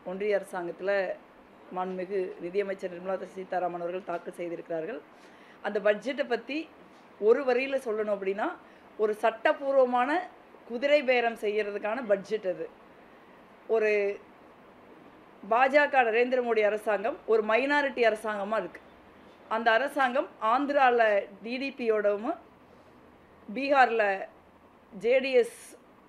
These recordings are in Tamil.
ஒன்றிய அரசாங்கத்தில் மாண்புமிகு நிதியமைச்சர் நிர்மலா சீதாராமன் அவர்கள் தாக்கல் செய்திருக்கிறார்கள் அந்த பட்ஜெட்டை பற்றி ஒரு வரியில் சொல்லணும் அப்படின்னா ஒரு சட்டபூர்வமான குதிரை பேரம் செய்யறதுக்கான பட்ஜெட் அது ஒரு பாஜக நரேந்திர மோடி அரசாங்கம் ஒரு மைனாரிட்டி அரசாங்கமாக இருக்குது அந்த அரசாங்கம் ஆந்திராவில் டிடிபியோடவும் பீகாரில் ஜேடிஎஸ்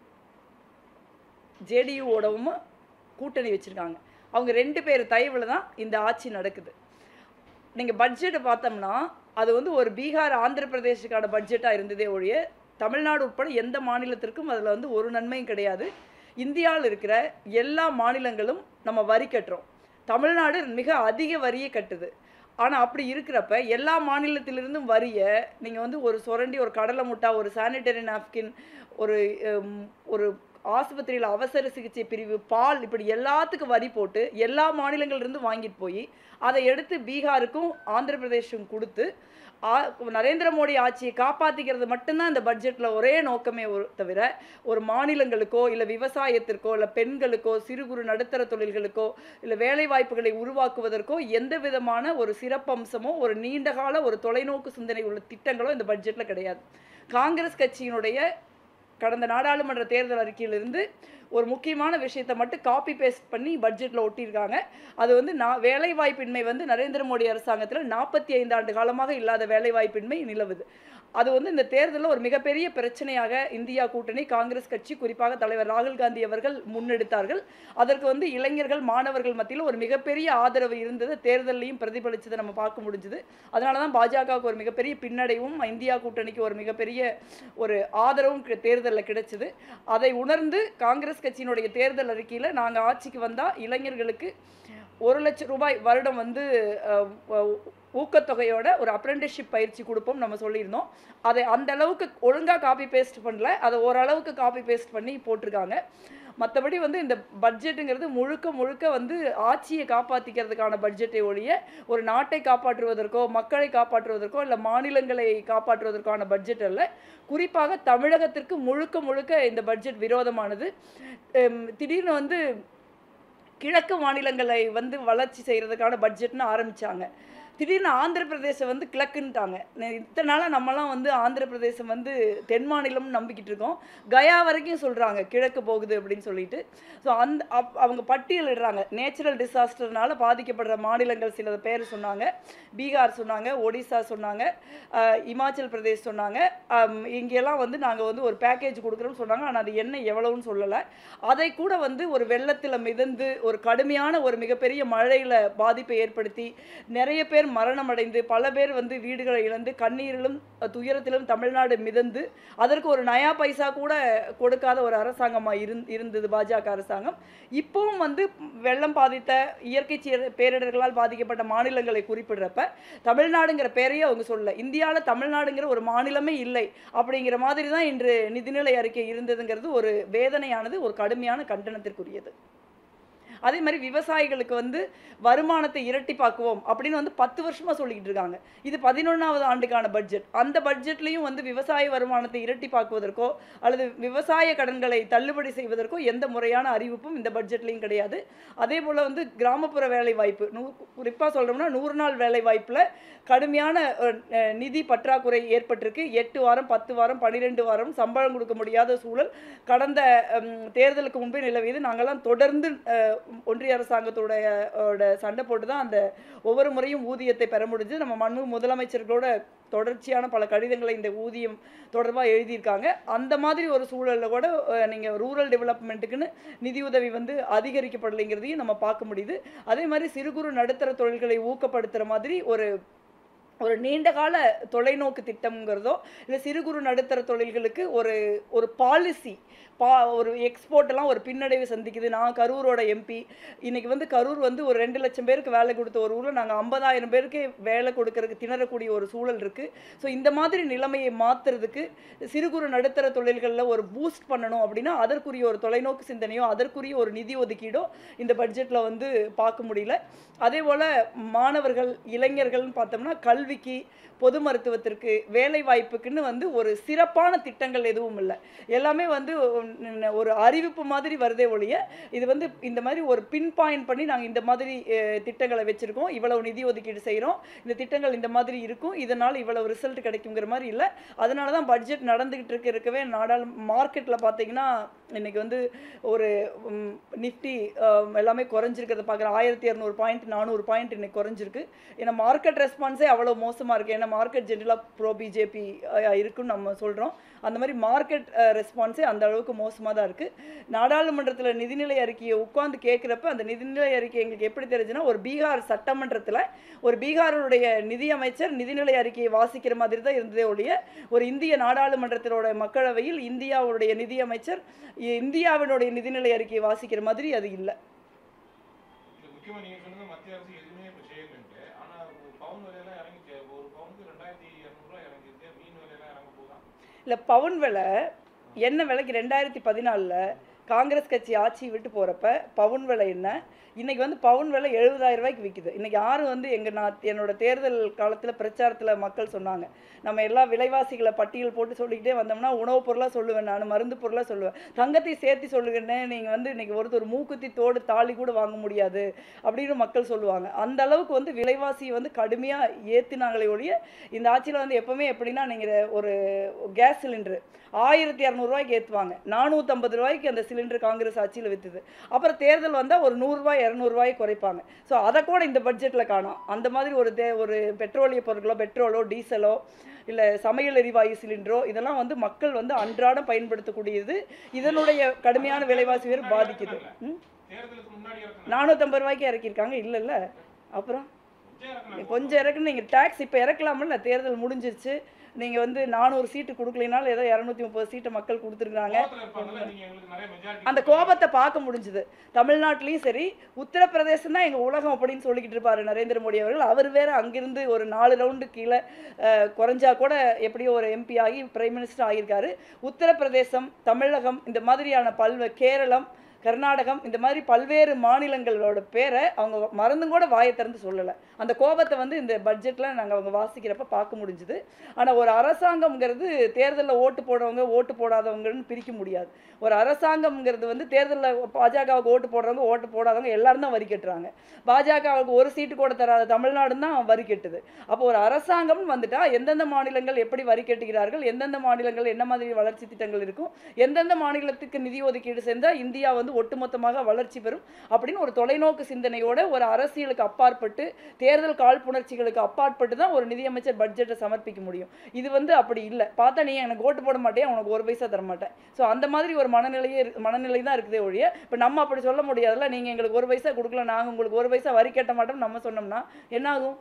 ஜேடியூவோடவும் கூட்டணி வச்சுருக்காங்க அவங்க ரெண்டு பேர் தயவில் தான் இந்த ஆட்சி நடக்குது நீங்கள் பட்ஜெட்டை பார்த்தோம்னா அது வந்து ஒரு பீகார் ஆந்திர பிரதேசுக்கான பட்ஜெட்டாக இருந்ததே ஒழிய தமிழ்நாடு உட்பட எந்த மாநிலத்திற்கும் அதில் வந்து ஒரு நன்மையும் கிடையாது இந்தியாவில் இருக்கிற எல்லா மாநிலங்களும் நம்ம வரி கட்டுறோம் தமிழ்நாடு மிக அதிக வரியை கட்டுது ஆனால் அப்படி இருக்கிறப்ப எல்லா மாநிலத்திலிருந்தும் வரிய நீங்கள் வந்து ஒரு சுரண்டி ஒரு கடலை முட்டா ஒரு சானிடரி நாப்கின் ஒரு ஹம், ஒரு ஆஸ்பத்திரியில் அவசர சிகிச்சை பிரிவு பால் இப்படி எல்லாத்துக்கும் வரி போட்டு எல்லா மாநிலங்கள்லேருந்து வாங்கிட்டு போய் அதை எடுத்து பீகாருக்கும் ஆந்திர பிரதேஷுக்கும் கொடுத்து ஆ- நரேந்திர மோடி ஆட்சியை காப்பாற்றிக்கிறது மட்டும்தான் இந்த பட்ஜெட்டில் ஒரே நோக்கமே ஒரு தவிர ஒரு மாநிலங்களுக்கோ இல்லை விவசாயத்திற்கோ இல்லை பெண்களுக்கோ சிறு குறு நடுத்தர தொழில்களுக்கோ இல்லை வேலை வாய்ப்புகளை உருவாக்குவதற்கோ எந்த விதமான ஒரு சிறப்பம்சமோ ஒரு நீண்டகால ஒரு தொலைநோக்கு சிந்தனை உள்ள திட்டங்களோ இந்த பட்ஜெட்டில் கிடையாது காங்கிரஸ் கட்சியினுடைய கடந்த நாடாளுமன்ற தேர்தல் அறிக்கையிலிருந்து ஒரு முக்கியமான விஷயத்தை மட்டும் காப்பி பேஸ்ட் பண்ணி பட்ஜெட்டில் ஒட்டியிருக்காங்க அது வந்து நான் வேலைவாய்ப்பின்மை வந்து நரேந்திர மோடி அரசாங்கத்தில் நாற்பத்தி ஐந்து ஆண்டு காலமாக இல்லாத வேலைவாய்ப்பின்மை நிலவுது அது வந்து இந்த தேர்தலில் ஒரு மிகப்பெரிய பிரச்சனையாக இந்தியா கூட்டணி காங்கிரஸ் கட்சி குறிப்பாக தலைவர் ராகுல் காந்தி அவர்கள் முன்னெடுத்தார்கள் அதற்கு வந்து இளைஞர்கள் மாணவர்கள் மத்தியில் ஒரு மிகப்பெரிய ஆதரவு இருந்தது தேர்தலையும் பிரதிபலிச்சதை நம்ம பார்க்க முடிஞ்சுது அதனால தான் பாஜகவுக்கு ஒரு மிகப்பெரிய பின்னடைவும் இந்தியா கூட்டணிக்கு ஒரு மிகப்பெரிய ஒரு ஆதரவும் கி- தேர்தலில் கிடைச்சது அதை உணர்ந்து காங்கிரஸ் கட்சியினுடைய தேர்தல் அறிக்கையில் நாங்கள் ஆட்சிக்கு வந்தால் இளைஞர்களுக்கு ஒரு லட்சம் ரூபாய் வருடம் வந்து அஹ், அஹ், ஊக்கத்தொகையோட ஒரு அப்ரெண்டிஸ்ஷிப் பயிற்சி கொடுப்போம் நம்ம சொல்லியிருந்தோம் அதை அந்த அளவுக்கு ஒழுங்காக காப்பி பேஸ்ட் பண்ணல அதை ஓரளவுக்கு காப்பி பேஸ்ட் பண்ணி போட்டிருக்காங்க மற்றபடி வந்து இந்த பட்ஜெட்டுங்கிறது முழுக்க முழுக்க வந்து ஆட்சியை காப்பாற்றிக்கிறதுக்கான பட்ஜெட்டை ஒழிய ஒரு நாட்டை காப்பாற்றுவதற்கோ மக்களை காப்பாற்றுவதற்கோ இல்லை மாநிலங்களை காப்பாற்றுவதற்கான பட்ஜெட் அல்ல குறிப்பாக தமிழகத்திற்கு முழுக்க முழுக்க இந்த பட்ஜெட் விரோதமானது ஹம், திடீர்னு வந்து கிழக்கு மாநிலங்களை வந்து வளர்ச்சி செய்கிறதுக்கான பட்ஜெட்னு ஆரம்பிச்சாங்க திடீர்னு ஆந்திர பிரதேசம் வந்து கிழக்குன்ட்டாங்க நே- இத்தனை நாளாக நம்மலாம் வந்து ஆந்திர பிரதேசம் வந்து தென் மாநிலம்னு நம்பிக்கிட்டு இருக்கோம் கயா வரைக்கும் சொல்கிறாங்க கிழக்கு போகுது அப்படின்னு சொல்லிட்டு ஸோ அந்த அப் அவங்க பட்டியலிடுறாங்க நேச்சுரல் டிசாஸ்டர்னால பாதிக்கப்படுற மாநிலங்கள் சில பேர் சொன்னாங்க பீகார் சொன்னாங்க ஒடிசா சொன்னாங்க அஹ், இமாச்சல் பிரதேஷ் சொன்னாங்க அம், இங்கெல்லாம் வந்து நாங்கள் வந்து ஒரு பேக்கேஜ் கொடுக்குறோம்னு சொன்னாங்க ஆனால் அது என்ன எவ்வளவுன்னு சொல்லலை அதை கூட வந்து ஒரு வெள்ளத்தில் மிதந்து ஒரு கடுமையான ஒரு மிகப்பெரிய மழையில் பாதிப்பை ஏற்படுத்தி நிறைய பேர் மரணம் அடைந்து பல பேர் வந்து வீடுகளை இழந்து கண்ணீரிலும் அஹ், துயரத்திலும் தமிழ்நாடு மிதந்து அதற்கு ஒரு நயா பைசா கூட கொடுக்காத ஒரு அரசாங்கமாக இருந் இருந்தது பாஜக அரசாங்கம் இப்பவும் வந்து வெள்ளம் பாதித்த இயற்கை சீர- பேரிடர்களால் பாதிக்கப்பட்ட மாநிலங்களை குறிப்பிடுறப்ப தமிழ்நாடுங்கிற பேரையே அவங்க சொல்லல இந்தியாவில் தமிழ்நாடுங்கிற ஒரு மாநிலமே இல்லை அப்படிங்கிற மாதிரி தான் இன்று நிதிநிலை அறிக்கை இருந்ததுங்கிறது ஒரு வேதனையானது ஒரு கடுமையான கண்டனத்திற்குரியது அதே மாதிரி விவசாயிகளுக்கு வந்து வருமானத்தை இரட்டிப்பாக்குவோம் அப்படின்னு வந்து பத்து வருஷமா சொல்லிக்கிட்டு இருக்காங்க இது பதினொன்றாவது ஆண்டுக்கான பட்ஜெட் அந்த பட்ஜெட்லையும் வந்து விவசாய வருமானத்தை இரட்டிப்பாக்குவதற்கோ அல்லது விவசாய கடன்களை தள்ளுபடி செய்வதற்கோ எந்த முறையான அறிவிப்பும் இந்த பட்ஜெட்லையும் கிடையாது அதே போல் வந்து கிராமப்புற வேலை வாய்ப்பு நூ குறிப்பாக சொல்கிறோம்னா நூறு நாள் வேலை வாய்ப்பில் கடுமையான அஹ், அஹ், நிதி பற்றாக்குறை ஏற்பட்டிருக்கு எட்டு வாரம் பத்து வாரம் பன்னிரெண்டு வாரம் சம்பளம் கொடுக்க முடியாத சூழல் கடந்த ஹம், தேர்தலுக்கு முன்பே நிலவியது நாங்கள்லாம் தொடர்ந்து அஹ், ஒன்றிய அரசாங்கத்தோடைய ஓட சண்டை போட்டு தான் அந்த ஒவ்வொரு முறையும் ஊதியத்தை பெற முடிஞ்சு நம்ம மண்ணு முதலமைச்சர்களோட தொடர்ச்சியான பல கடிதங்களை இந்த ஊதியம் தொடர்பாக எழுதியிருக்காங்க அந்த மாதிரி ஒரு சூழலில் கூட நீங்கள் ரூரல் டெவலப்மெண்ட்டுக்குன்னு நிதியுதவி வந்து அதிகரிக்கப்படலைங்கிறதையும் நம்ம பார்க்க முடியுது அதே மாதிரி சிறு குறு நடுத்தர தொழில்களை ஊக்கப்படுத்துகிற மாதிரி ஒரு ஒரு நீண்ட கால தொலைநோக்கு திட்டம்ங்கிறதோ இல்லை சிறு குறு நடுத்தர தொழில்களுக்கு ஒரு ஒரு பாலிசி பா ஒரு எக்ஸ்போர்ட்டெல்லாம் ஒரு பின்னடைவு சந்திக்குது நான் கரூரோட எம்பி இன்னைக்கு வந்து கரூர் வந்து ஒரு ரெண்டு லட்சம் பேருக்கு வேலை கொடுத்த ஒரு ஊரில் நாங்கள் ஐம்பதாயிரம் பேருக்கு வேலை கொடுக்கறதுக்கு திணறக்கூடிய ஒரு சூழல் இருக்குது ஸோ இந்த மாதிரி நிலைமையை மாற்றுறதுக்கு சிறு குறு நடுத்தர தொழில்களில் ஒரு பூஸ்ட் பண்ணணும் அப்படின்னா அதற்குரிய ஒரு தொலைநோக்கு சிந்தனையோ அதற்குரிய ஒரு நிதி ஒதுக்கீடோ இந்த பட்ஜெட்டில் வந்து பார்க்க முடியல அதே போல் மாணவர்கள் இளைஞர்கள்னு பார்த்தோம்னா கல்வி கல்விக்கு பொது மருத்துவத்திற்கு வேலை வாய்ப்புக்குன்னு வந்து ஒரு சிறப்பான திட்டங்கள் எதுவும் இல்லை எல்லாமே வந்து ஒன்னு- ஒரு அறிவிப்பு மாதிரி வருதே ஒழிய இது வந்து இந்த மாதிரி ஒரு பின் பாயிண்ட் பண்ணி நாங்கள் இந்த மாதிரி அஹ், திட்டங்களை வச்சுருக்கோம் இவ்வளவு நிதி ஒதுக்கீடு செய்கிறோம் இந்த திட்டங்கள் இந்த மாதிரி இருக்கும் இதனால் இவ்வளவு ரிசல்ட் கிடைக்குங்கிற மாதிரி இல்லை அதனால தான் பட்ஜெட் நடந்துக்கிட்டு இருக்க இருக்கவே நாடாளு மார்க்கெட்டில் பார்த்தீங்கன்னா இன்னைக்கு வந்து ஒரு ம், நிஃப்டி அஹ், எல்லாமே குறைஞ்சிருக்கிறத பார்க்குறேன் ஆயிரத்தி இரநூறு பாயிண்ட் நானூறு பாயிண்ட் இன்னைக்கு குறைஞ்சிருக்கு ஏன்னா மார்க்கெட் ரெஸ்பான்ஸே அவ்வளோ மோசமாக இருக்குது ஏன்னா மார்க்கெட் ஜென்ரலாக ப்ரோ பிஜேபி இருக்குன்னு நம்ம சொல்கிறோம் அந்த மாதிரி மார்க்கெட் ரெஸ்பான்ஸே அந்த அளவுக்கு மோசமாக தான் இருக்குது நாடாளுமன்றத்தில் நிதிநிலை அறிக்கையை உட்காந்து கேட்குறப்ப அந்த நிதிநிலை அறிக்கை எங்களுக்கு எப்படி தெரிஞ்சுன்னா ஒரு பீகார் சட்டமன்றத்தில் ஒரு பீகாருடைய நிதியமைச்சர் நிதிநிலை அறிக்கையை வாசிக்கிற மாதிரி தான் இருந்ததே ஒழிய ஒரு இந்திய நாடாளுமன்றத்தினோட மக்களவையில் இந்தியாவுடைய நிதியமைச்சர் இந்தியாவினுடைய நிதிநிலை அறிக்கையை வாசிக்கிற மாதிரி அது இல்லை இது முக்கியமா நீங்க சொன்னது மத்திய அரசு எதுவுமே இப்ப செய்யலன்ட்டு ஆனா ஒரு பவுன் விலையெல்லாம் இறங்கிச்சு ஒரு பவுனுக்கு ரெண்டாயிரத்தி இரநூறுவா இறங்கிருக்கு மீன் விலையெல்லாம் இறங்க போதா இல்லை பவுன் விலை என்ன விலைக்கு ரெண்டாயிரத்தி பதினாலில் காங்கிரஸ் கட்சி ஆட்சி விட்டு போகிறப்ப பவுன் விலை என்ன இன்னைக்கு வந்து பவுன் விலை எழுபதாயிரம் ரூபாய்க்கு விற்கிது இன்னைக்கு யாரும் வந்து எங்கள் நான் என்னோட தேர்தல் காலத்தில் பிரச்சாரத்தில் மக்கள் சொன்னாங்க நம்ம எல்லா விலைவாசிகளை பட்டியல் போட்டு சொல்லிக்கிட்டே வந்தோம்னா உணவுப் பொருளாக சொல்லுவேன் நான் மருந்து பொருளாக சொல்லுவேன் தங்கத்தை சேர்த்து சொல்லுங்கன்னு நீங்கள் வந்து இன்னைக்கு ஒருத்தர் மூக்குத்தி தோடு தாலி கூட வாங்க முடியாது அப்படின்னு மக்கள் சொல்லுவாங்க அந்த அளவுக்கு வந்து விலைவாசியை வந்து கடுமையாக ஏற்றினாங்களே ஒழிய இந்த ஆட்சியில் வந்து எப்பவுமே எப்படின்னா நீங்கள் ஒரு கேஸ் சிலிண்டர் ஆயிரத்தி இரநூறுவாய்க்கு ஏற்றுவாங்க நானூற்றம்பது ரூபாய்க்கு அந்த சிலிண்டர் காங்கிரஸ் ஆட்சியில் விற்றுது அப்புறம் தேர்தல் வந்தால் ஒரு நூறுரூவா இரநூறுவாய் குறைப்பாங்க ஸோ அதை கூட இந்த பட்ஜெட்டில் காணோம் அந்த மாதிரி ஒரு தே ஒரு பெட்ரோலிய பொருட்களோ பெட்ரோலோ டீசலோ இல்லை சமையல் எரிவாயு சிலிண்டரோ இதெல்லாம் வந்து மக்கள் வந்து அன்றாடம் பயன்படுத்தக்கூடியது இதனுடைய கடுமையான விலைவாசி வேறு பாதிக்குது ம் தேர்தலுக்கு முன்னாடி இறக்குனாங்க நானூற்றம்பது ரூபாய்க்கு இறக்கியிருக்காங்க இல்லைல்ல அப்புறம் கொஞ்சம் இறக்குனாங்க கொஞ்சம் இறக்குன்னு நீங்கள் டேக்ஸ் இப்போ இறக்கலாமில்ல தேர்தல் முடிஞ்சிருச்சு நீங்கள் வந்து நானூறு சீட்டு கொடுக்கலைனாலும் ஏதோ இரநூத்தி முப்பது சீட்டை மக்கள் கொடுத்துருக்காங்க கோவத்துல இருப்பாங்கல்ல நீங்க எங்களுக்கு நிறைய மெஜாரிட்டி அந்த கோபத்தை பார்க்க முடிஞ்சுது தமிழ்நாட்டிலையும் சரி உத்தரப்பிரதேசம் தான் எங்கள் உலகம் அப்படின்னு சொல்லிக்கிட்டு இருப்பாரு நரேந்திர மோடி அவர்கள் அவர் வேற அங்கிருந்து ஒரு நாலு ரவுண்டு கீழே அஹ், குறைஞ்சா கூட எப்படியோ ஒரு எம்பி ஆகி பிரைம் மினிஸ்டர் ஆகியிருக்காரு உத்தரப்பிரதேசம் தமிழகம் இந்த மாதிரியான பல்வே கேரளம் கர்நாடகம் இந்த மாதிரி பல்வேறு மாநிலங்களோட பேரை அவங்க மறந்தும் கூட வாயை திறந்து சொல்லலை அந்த கோபத்தை வந்து இந்த பட்ஜெட்டில் நாங்கள் அவங்க வாசிக்கிறப்ப பார்க்க முடிஞ்சுது ஆனால் ஒரு அரசாங்கம்ங்கிறது தேர்தலில் ஓட்டு போடுறவங்க ஓட்டு போடாதவங்கன்னு பிரிக்க முடியாது ஒரு அரசாங்கம்ங்கிறது வந்து தேர்தலில் பாஜகவுக்கு ஓட்டு போடுறவங்க ஓட்டு போடாதவங்க எல்லாரும் தான் வரி கட்டுறாங்க பாஜகவுக்கு ஒரு சீட்டு கூட தராத தமிழ்நாடு தான் வரி கட்டுது அப்போ ஒரு அரசாங்கம்னு வந்துட்டா எந்தெந்த மாநிலங்கள் எப்படி வரி கட்டுகிறார்கள் எந்தெந்த மாநிலங்கள் என்ன மாதிரி வளர்ச்சி திட்டங்கள் இருக்கும் எந்தெந்த மாநிலத்துக்கு நிதி ஒதுக்கீடு செஞ்சால் இந்தியா வந்து ஒட்டுமொத்தமாக வளர்ச்சி பெறும் அப்படின்னு ஒரு தொலைநோக்கு சிந்தனையோட ஒரு அரசியலுக்கு அப்பாற்பட்டு தேர்தல் காழ்ப்புணர்ச்சிகளுக்கு அப்பாற்பட்டு தான் ஒரு நிதியமைச்சர் பட்ஜெட்டை சமர்ப்பிக்க முடியும் இது வந்து அப்படி இல்லை பார்த்தா நீ எனக்கு ஓட்டு போட மாட்டேன் உனக்கு ஒரு பைசா தர மாட்டேன் ஸோ அந்த மாதிரி ஒரு மனநிலையே இருக்கு- மனநிலை தான் இருக்குதே ஒழிய இப்போ நம்ம அப்படி சொல்ல முடியாதுல்ல நீங்கள் எங்களுக்கு ஒரு பைசா கொடுக்கல நாங்கள் உங்களுக்கு ஒரு பைசா வரி கட்ட மாட்டோம் நம்ம சொன்னோம்னா என்ன ஆகும்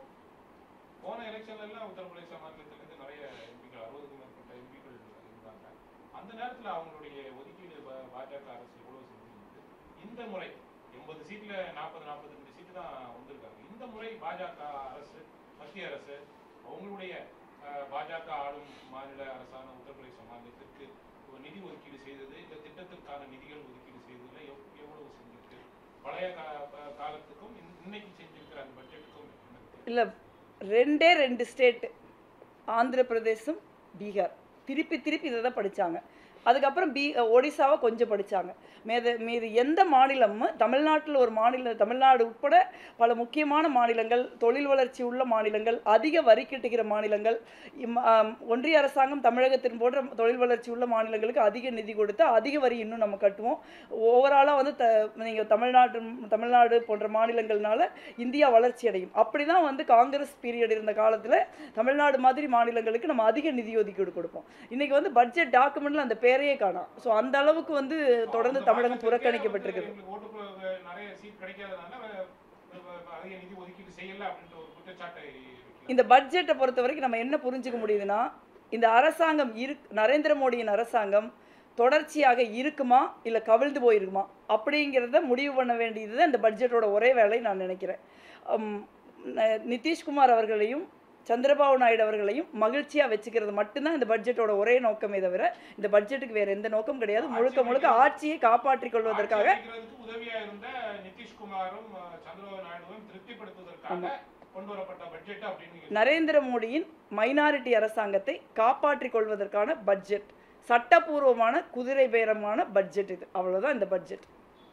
போன எலெக்ஷன்ல எல்லாம் உத்தரப்பிரதேச மாநிலத்துல இருந்து நிறைய எம்பிக்கள் அறுபதுக்கும் மேற்பட்ட எம்பிக்கள் இருந்தாங்க அந்த நேரத்துல அவங்களுடைய ஒதுக்கீடு பா- பாஜக அரசு எவ்வளவு செஞ்சிருந்தது இந்த முறை எண்பது சீட்ல நாற்பது நாற்பது ரெண்டு சீட்டு தான் வந்திருக்காங்க இந்த முறை பாஜக அரசு மத்திய அரசு அவங்களுடைய அஹ், பாஜக ஆளும் மாநில அரசான உத்தரப்பிரதேச மாநிலத்திற்கு ஒரு நிதி ஒதுக்கீடு செய்தது இந்த திட்டத்திற்கான நிதிகள் ஒதுக்கீடு செய்ததுல எவ்- எவ்வளவு செஞ்சிருக்கு பழைய கா- கா- காலத்துக்கும் இன்- இன்னைக்கு செஞ்சிருக்கிற அந்த பட்ஜெட்டுக்கும் என்ன வித்தியாசம்? இல்லை ரெண்டே ரெண்டு ஸ்டேட்டு ஆந்திர பிரதேசம் பீகார் திருப்பி திருப்பி இதை தான் படித்தாங்க அதுக்கப்புறம் பீ ஒடிசாவை கொஞ்சம் படித்தாங்க மீது மீது எந்த மாநிலமும் தமிழ்நாட்டில் ஒரு மாநில தமிழ்நாடு உட்பட பல முக்கியமான மாநிலங்கள் தொழில் வளர்ச்சி உள்ள மாநிலங்கள் அதிக வரி கட்டுகிற மாநிலங்கள் இம்- ஆம், ஒன்றிய அரசாங்கம் தமிழகத்தின் போன்ற தொழில் வளர்ச்சி உள்ள மாநிலங்களுக்கு அதிக நிதி கொடுத்து அதிக வரி இன்னும் நம்ம கட்டுவோம் ஓவராலாக வந்து த நீங்கள் தமிழ்நாட்டு தமிழ்நாடு போன்ற மாநிலங்கள்னால இந்தியா வளர்ச்சி அடையும் அப்படி தான் வந்து காங்கிரஸ் பீரியட் இருந்த காலத்தில் தமிழ்நாடு மாதிரி மாநிலங்களுக்கு நம்ம அதிக நிதி ஒதுக்கீடு கொடுப்போம் இன்னைக்கு வந்து பட்ஜெட் டாக்குமெண்ட்ல அந்த பேரையே காணோம் ஸோ அந்த அளவுக்கு வந்து தொடர்ந்து அந்த தமிழகம் மாநிலத்துக்கே புறக்கணிக்கப்பட்டிருக்குது வந்து எங்களுக்கு ஓட்டு போ- நிறைய சீட் கிடைக்காதனால வ- வ- அதிக நிதி ஒதுக்கீடு செய்யல அப்படின்ற ஒரு குற்றச்சாட்டை வைக்கலாம். இந்த பட்ஜெட்டை பொறுத்த வரைக்கும் நம்ம என்ன புரிஞ்சுக்க முடியுதுன்னா இந்த அரசாங்கம் இரு நரேந்திர மோடியின் அரசாங்கம் தொடர்ச்சியாக இருக்குமா இல்லை கவிழ்ந்து போயிருக்குமா அப்படிங்கிறத முடிவு பண்ண வேண்டியது தான் இந்த பட்ஜெட்டோட ஒரே வேலை நான் நினைக்கிறேன் உம், ந- நிதிஷ்குமார் அவர்களையும் சந்திரபாபு நாயுடு அவர்களையும் மகிழ்ச்சியாக வச்சுக்கிறது மட்டும்தான் இந்த பட்ஜெட்டோட ஒரே நோக்கமே தவிர இந்த பட்ஜெட்டுக்கு வேற எந்த நோக்கம் கிடையாது முழுக்க முழுக்க ஆட்சியை காப்பாற்றிக் கொள்வதற்காக ஆட்சி அமைக்கிறதுக்கு உதவியா இருந்த நிதிஷ்குமாரும் அஹ், சந்திரபாபு நாயுடுவும் திருப்திப்படுத்துவதற்காக கொண்டு வரப்பட்ட பட்ஜெட் அப்படின்னு நீங்க நரேந்திர மோடியின் மைனாரிட்டி அரசாங்கத்தை காப்பாற்றிக் கொள்வதற்கான பட்ஜெட் சட்டபூர்வமான குதிரை பேரமான பட்ஜெட் இது அவ்வளவுதான் இந்த பட்ஜெட்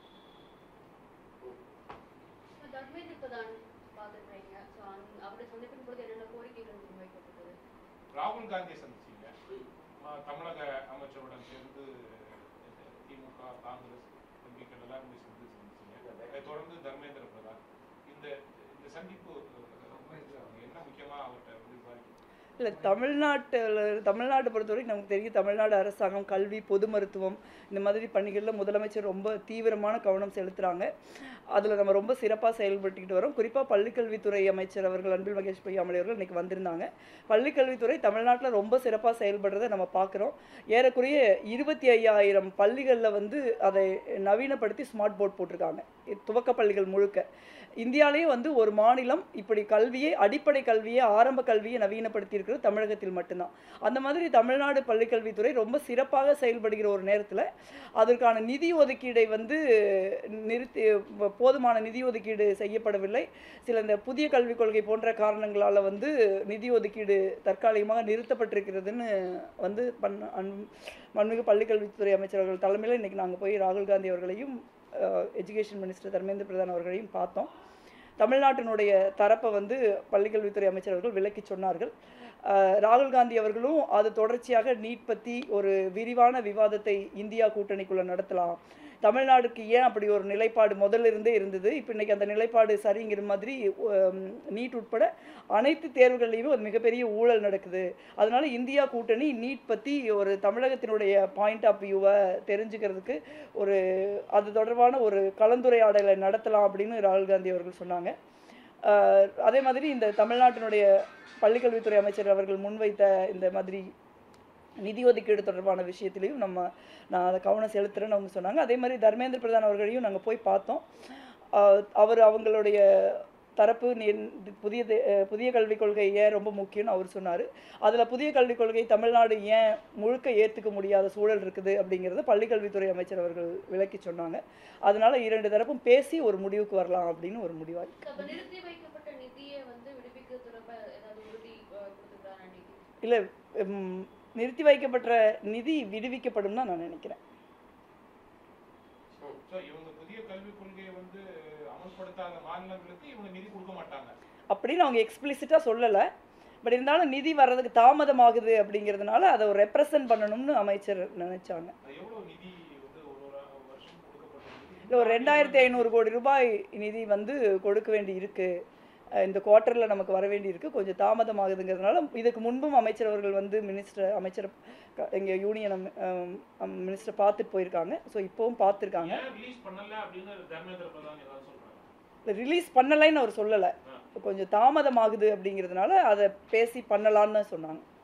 தர்மேந்திர பிரதான் பார்த்துருக்கீங்க ஸோ அவரை சந்திப்பின் பொழுது என்னென்ன கோரிக்கைகள் முன்வைக்கப்பட்டது ராகுல் காந்தியை சந்திச்சீங்க ம- தமிழக அமைச்சருடன் சேர்ந்து திமுக காங்கிரஸ் எம்பிக்கள் எல்லாரும் போய் சேர்ந்து சந்திச்சீங்க அதை தொடர்ந்து தர்மேந்திர பிரதான் இந்த இந்த சந்திப்பு அஹ், என்ன முக்கியமா அவர்கிட்ட வந்து விவாதிக்க இல்லை தமிழ்நாட்டில் தமிழ்நாட்டை பொறுத்தவரைக்கும் நமக்கு தெரியும் தமிழ்நாடு அரசாங்கம் கல்வி பொது மருத்துவம் இந்த மாதிரி பணிகளில் முதலமைச்சர் ரொம்ப தீவிரமான கவனம் செலுத்துகிறாங்க அதில் நம்ம ரொம்ப சிறப்பாக செயல்பட்டுக்கிட்டு வரோம் குறிப்பாக பள்ளிக்கல்வித்துறை அமைச்சர் அவர்கள் அன்பில் மகேஷ் பொய்யாமலை அவர்கள் இன்றைக்கி வந்திருந்தாங்க பள்ளிக்கல்வித்துறை தமிழ்நாட்டில் ரொம்ப சிறப்பாக செயல்படுறதை நம்ம பார்க்குறோம் ஏறக்குறைய இருபத்தி ஐயாயிரம் பள்ளிகளில் வந்து அதை நவீனப்படுத்தி ஸ்மார்ட் போர்ட் போட்டிருக்காங்க இது துவக்க பள்ளிகள் முழுக்க இந்தியாவிலேயே வந்து ஒரு மாநிலம் இப்படி கல்வியை அடிப்படை கல்வியை ஆரம்ப கல்வியை நவீனப்படுத்தி இருக்கிறது தமிழகத்தில் மட்டும்தான் அந்த மாதிரி தமிழ்நாடு பள்ளிக்கல்வித்துறை ரொம்ப சிறப்பாக செயல்படுகிற ஒரு நேரத்தில் அதற்கான நிதி ஒதுக்கீடை வந்து நிறுத்தி போதுமான நிதி ஒதுக்கீடு செய்யப்படவில்லை சில இந்த புதிய கல்விக் கொள்கை போன்ற காரணங்களால் வந்து நிதி ஒதுக்கீடு தற்காலிகமாக நிறுத்தப்பட்டிருக்கிறதுன்னு வந்து பண் அன் மண்மிகு பள்ளிக்கல்வித்துறை அமைச்சர்கள் தலைமையில் இன்றைக்கி நாங்கள் போய் ராகுல் காந்தி அவர்களையும் எஜுகேஷன் மினிஸ்டர் தர்மேந்திர பிரதான் அவர்களையும் பார்த்தோம் தமிழ்நாட்டினுடைய தரப்பை வந்து பள்ளிக்கல்வித்துறை அமைச்சர் அவர்கள் விளக்கி சொன்னார்கள் அஹ், ராகுல் காந்தி அவர்களும் அது தொடர்ச்சியாக நீட் பற்றி ஒரு விரிவான விவாதத்தை இந்தியா கூட்டணிக்குள்ளே நடத்தலாம் தமிழ்நாடுக்கு ஏன் அப்படி ஒரு நிலைப்பாடு முதல்ல இருந்தே இருந்தது இப்போ இன்னைக்கு அந்த நிலைப்பாடு சரிங்கிற மாதிரி உம், நீட் உட்பட அனைத்து தேர்வுகள்லையுமே ஒரு மிகப்பெரிய ஊழல் நடக்குது அதனால இந்தியா கூட்டணி நீட் பற்றி ஒரு தமிழகத்தினுடைய பாயிண்ட் ஆஃப் வியூவை தெரிஞ்சுக்கிறதுக்கு ஒரு அது தொடர்பான ஒரு கலந்துரையாடலை நடத்தலாம் அப்படின்னு ராகுல் காந்தி அவர்கள் சொன்னாங்க ஆஹ் அதே மாதிரி இந்த தமிழ்நாட்டினுடைய பள்ளிக்கல்வித்துறை அமைச்சர் அவர்கள் முன்வைத்த இந்த மாதிரி நிதி ஒதுக்கீடு தொடர்பான விஷயத்திலையும் நம்ம நான் அதை கவனம் செலுத்துறேன்னு அவங்க சொன்னாங்க அதே மாதிரி தர்மேந்திர பிரதான் அவர்களையும் நாங்கள் போய் பார்த்தோம் ஆஹ் அவர் அவங்களுடைய தரப்பு நி- புதிய தே- அஹ் புதிய கல்விக் கொள்கை ஏன் ரொம்ப முக்கியம்னு அவர் சொன்னார் அதில் புதிய கல்விக் கொள்கை தமிழ்நாடு ஏன் முழுக்க ஏற்றுக்க முடியாத சூழல் இருக்குது அப்படிங்கிறத பள்ளிக்கல்வித்துறை அமைச்சர் அவர்கள் விளக்கி சொன்னாங்க அதனால இரண்டு தரப்பும் பேசி ஒரு முடிவுக்கு வரலாம் அப்படின்னு ஒரு முடிவாக So, அப்ப நிறுத்தி வைக்கப்பட்ட நிதியை வந்து விடுவிக்க தொடர்பா ஏதாவது உறுதி அஹ், கொடுத்திருக்காரா இன்னைக்கு இல்லை நிறுத்தி வைக்கப்பட்ட நிதி விடுவிக்கப்படும் தான் நான் நினைக்கிறேன் ஸோ இவங்க புதிய கல்விக் கொள்கையை வந்து அமல்படுத்தாத மாநிலங்களுக்கு இவங்க நிதி கொடுக்க மாட்டாங்க அப்படின்னு அவங்க எக்ஸ்பிளிசிட்டாக சொல்லலை பட் இருந்தாலும் நிதி வர்றதுக்கு தாமதமாகுது அப்படிங்கிறதுனால அதை ஒரு ரெப்ரசன்ட் பண்ணணும்னு அமைச்சர் நினைச்சாங்க அது எவ்வளவு நிதி வந்து ஒரு ஒரு வருஷம் கொடுக்கப்பட்ட நிதி இல்லை ஒரு ரெண்டாயிரத்தி ஐநூறு கோடி ரூபாய் நிதி வந்து கொடுக்க வேண்டி இருக்கு அஹ் இந்த குவார்ட்டரில் நமக்கு வர வேண்டி இருக்கு கொஞ்சம் தாமதமாகுதுங்கிறதுனால இதுக்கு முன்பும் அமைச்சர் அவர்கள் வந்து மினிஸ்டர் அமைச்சர் எங்கள் யூனியன் மினிஸ்டர் பார்த்துட்டு போயிருக்காங்க ஸோ இப்போவும் பார்த்துருக்காங்க ஏன் ரிலீஸ் பண்ணல அப்படின்னு தர்மேந்திர பிரதான் ஏதாவது சொல்றாங்க ரிலீஸ் பண்ணலைன்னு அவர் சொல்லலை கொஞ்சம் தாமதமாகுது அப்படிங்கிறதுனால அதை பேசி பண்ணலான்னு சொன்னாங்க